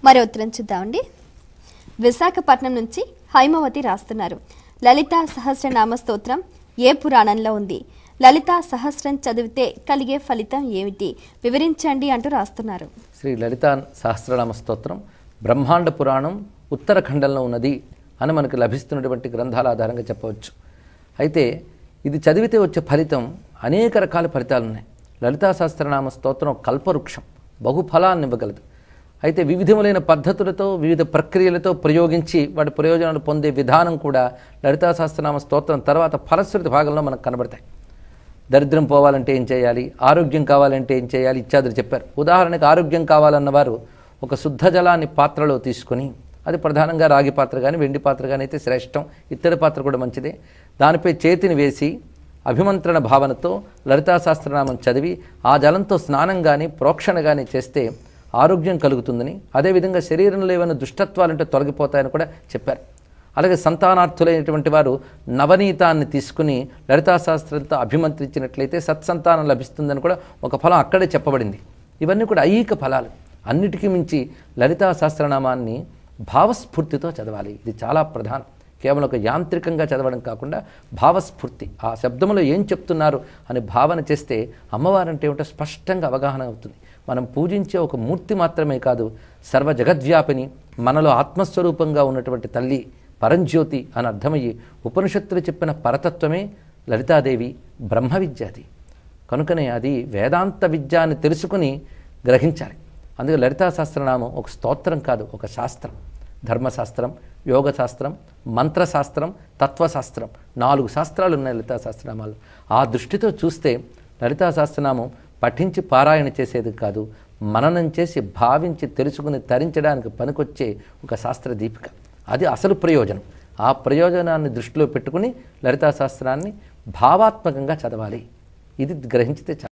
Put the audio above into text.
మరో ఉత్తరం చూద్దామండి విశాఖపట్నం నుంచి హైమవతి రాస్తున్నారు లలిత సహస్రనామ స్తోత్రం ఏ పురాణంలో ఉంది లలిత సహస్రం చదివితే కలిగే ఫలితం ఏమిటి వివరించండి అంటూ రాస్తున్నారు శ్రీ లలితా సహస్రనామ స్తోత్రం బ్రహ్మాండ పురాణం ఉత్తరాఖండంలో ఉన్నది అని మనకు లభిస్తున్నటువంటి గ్రంథాల ఆధారంగా చెప్పవచ్చు అయితే ఇది చదివితే వచ్చే ఫలితం అనేక రకాల ఫలితాలు ఉన్నాయి లలితా సహస్రనామ స్తోత్రం కల్పవృక్షం బహుఫలాన్ని ఇవ్వగలదు అయితే వివిధములైన పద్ధతులతో వివిధ ప్రక్రియలతో ప్రయోగించి వాటి ప్రయోజనాలు పొందే విధానం కూడా లలితా సహస్రనామ స్తోత్రం తర్వాత ఫలశ్రుతి భాగంలో మనకు కనబడతాయి దరిద్రం పోవాలంటే ఏం చేయాలి ఆరోగ్యం కావాలంటే ఏం చేయాలి ఇత్యాదులు చెప్పారు ఉదాహరణకు ఆరోగ్యం కావాలన్నవారు ఒక శుద్ధ జలాన్ని పాత్రలో తీసుకొని అది ప్రధానంగా రాగి పాత్ర కానీ వెండి పాత్ర కానీ అయితే శ్రేష్టం ఇత్తడి పాత్ర కూడా మంచిదే దానిపై చేతిని వేసి అభిమంత్రణ భావనతో లలితా సహస్రనామం చదివి ఆ జలంతో స్నానం కానీ ప్రోక్షణ కానీ చేస్తే ఆరోగ్యం కలుగుతుందని అదేవిధంగా శరీరంలో ఏమైనా దుష్టత్వాలంటే తొలగిపోతాయని కూడా చెప్పారు అలాగే సంతానార్థులైనటువంటి వారు నవనీతాన్ని తీసుకుని లలితా శాస్త్రంతో అభిమంత్రించినట్లయితే సత్సంతానం లభిస్తుందని కూడా ఒక ఫలం అక్కడే చెప్పబడింది ఇవన్నీ కూడా ఐహిక ఫలాలు అన్నిటికీ మించి లలితా సహస్రనామాన్ని భావస్ఫూర్తితో చదవాలి ఇది చాలా ప్రధానం కేవలం ఒక యాంత్రికంగా చదవడం కాకుండా భావస్ఫూర్తి ఆ శబ్దంలో ఏం చెప్తున్నారు అని భావన చేస్తే అమ్మవారంటే ఏమిటో స్పష్టంగా అవగాహన అవుతుంది మనం పూజించే ఒక మూర్తి మాత్రమే కాదు సర్వ జగద్వ్యాపిని మనలో ఆత్మస్వరూపంగా ఉన్నటువంటి తల్లి పరంజ్యోతి అని అర్థమయ్యి ఉపనిషత్తులు చెప్పిన పరతత్వమే లలితాదేవి బ్రహ్మ విద్య అది కనుకనే అది వేదాంత విద్య అని తెలుసుకుని గ్రహించాలి అందుకే లలితా సహస్రనామం ఒక స్తోత్రం కాదు ఒక శాస్త్రం ధర్మశాస్త్రం యోగ శాస్త్రం మంత్రశాస్త్రం తత్వశాస్త్రం నాలుగు శాస్త్రాలు ఉన్నాయి లలితా సహస్రనామాలు ఆ దృష్టితో చూస్తే లలితా సహస్రనామం పఠించి పారాయణ చేసేది కాదు మననం చేసి భావించి తెలుసుకుని తరించడానికి పనికొచ్చే ఒక శాస్త్ర దీపిక అది అసలు ప్రయోజనం ఆ ప్రయోజనాన్ని దృష్టిలో పెట్టుకుని లలితా శాస్త్రాన్ని భావాత్మకంగా చదవాలి ఇది గ్రహించితే చాలు